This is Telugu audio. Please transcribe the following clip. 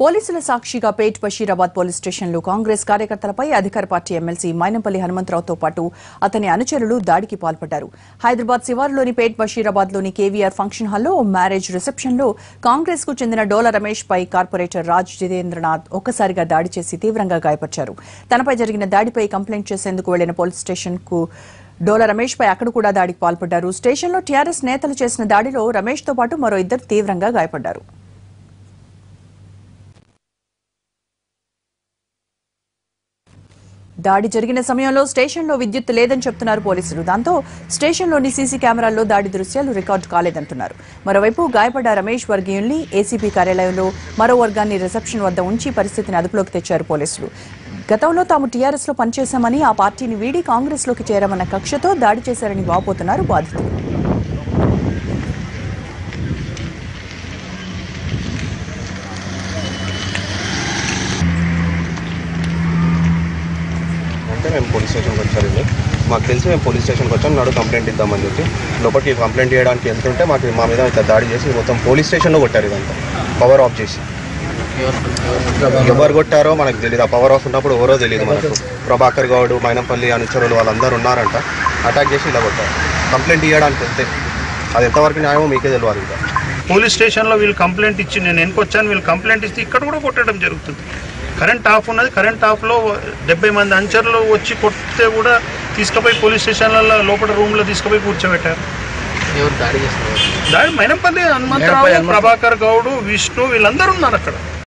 పోలీసుల సాక్షిగా పేట్ బషీరాబాద్ పోలీస్ స్టేషన్లో కాంగ్రెస్ కార్యకర్తలపై అధికార పార్టీ ఎమ్మెల్సీ మైనంపల్లి హనుమంతరావుతో పాటు అతని అనుచరులు దాడికి పాల్పడ్డారు హైదరాబాద్ శివారులోని పేట్ బషీరాబాద్లోని కేవీఆర్ ఫంక్షన్ హాల్లో ఓ మ్యారేజ్ రిసెప్షన్లో కాంగ్రెస్ కు చెందిన డోల రమేష్ పై కార్పొరేటర్ రాజ్ జితేంద్రనాథ్ ఒక్కసారిగా దాడి చేసి తీవ్రంగా గాయపరిచారు తనపై జరిగిన దాడిపై కంప్లైంట్ చేసేందుకు వెళ్లిన పోలీస్ స్టేషన్ కు డోల రమేష్ పై అక్కడ కూడా దాడికి పాల్పడ్డారు స్టేషన్లో టీఆర్ఎస్ నేతలు చేసిన దాడిలో రమేష్ తో పాటు మరో ఇద్దరు తీవ్రంగా గాయపడ్డారు దాడి జరిగిన సమయంలో స్టేషన్లో విద్యుత్ లేదని చెప్తున్నారు పోలీసులు దాంతో స్టేషన్లోని సీసీ కెమెరాల్లో దాడి దృశ్యాలు రికార్డు కాలేదంటున్నారు మరోవైపు గాయపడ్డ రమేష్ వర్గీయుల్ని ఏసీపీ కార్యాలయంలో మరో వర్గాన్ని రిసెప్షన్ వద్ద ఉంచి పరిస్థితిని అదుపులోకి తెచ్చారు పోలీసులు గతంలో తాము టీఆర్ఎస్ లో పనిచేశామని ఆ పార్టీని వీడి కాంగ్రెస్ లోకి చేరామన్న కక్షతో దాడి చేశారని వాపోతున్నారు బాధితులు అంటే మేము పోలీస్ స్టేషన్కి వచ్చారండి మాకు తెలిసి మేము పోలీస్ స్టేషన్కి వచ్చాం నాడు కంప్లైంట్ ఇద్దామని చెప్పి లోపలికి కంప్లైంట్ చేయడానికి వెళ్తుంటే మాకు మా మీద ఇట్లా దాడి చేసి మొత్తం పోలీస్ స్టేషన్లో కొట్టారు ఇదంతా పవర్ ఆఫ్ చేసి ఎవరు కొట్టారో మనకు తెలియదు ఆ పవర్ ఆఫ్ ఉన్నప్పుడు ఎవరో తెలియదు మనకు ప్రభాకర్ గౌడ్ మైనంపల్లి అనుచరులు వాళ్ళందరూ ఉన్నారంట అటాక్ చేసి ఇలా కొట్టారు కంప్లైంట్ ఇవ్వడానికి వెళ్తే అది ఎంతవరకు న్యాయమో మీకే తెలియాలి ఇంకా పోలీస్ స్టేషన్లో వీళ్ళు కంప్లైంట్ ఇచ్చి నేను వెనుకొచ్చాను వీళ్ళు కంప్లైంట్ ఇస్తే ఇక్కడ కూడా కొట్టడం జరుగుతుంది కరెంట్ ఆఫ్ ఉన్నది కరెంట్ ఆఫ్లో డెబ్బై మంది అంచర్లు వచ్చి కొడితే కూడా తీసుకుపోయి పోలీస్ స్టేషన్లలో లోపల రూమ్లో తీసుకుపోయి కూర్చోబెట్టారు ఎవరు దాడి చేస్తున్నారు దాని మైనంపల్లి హనుమంతరావు ప్రభాకర్ గౌడ్ విష్ణు వీళ్ళందరూ ఉన్నారు అక్కడ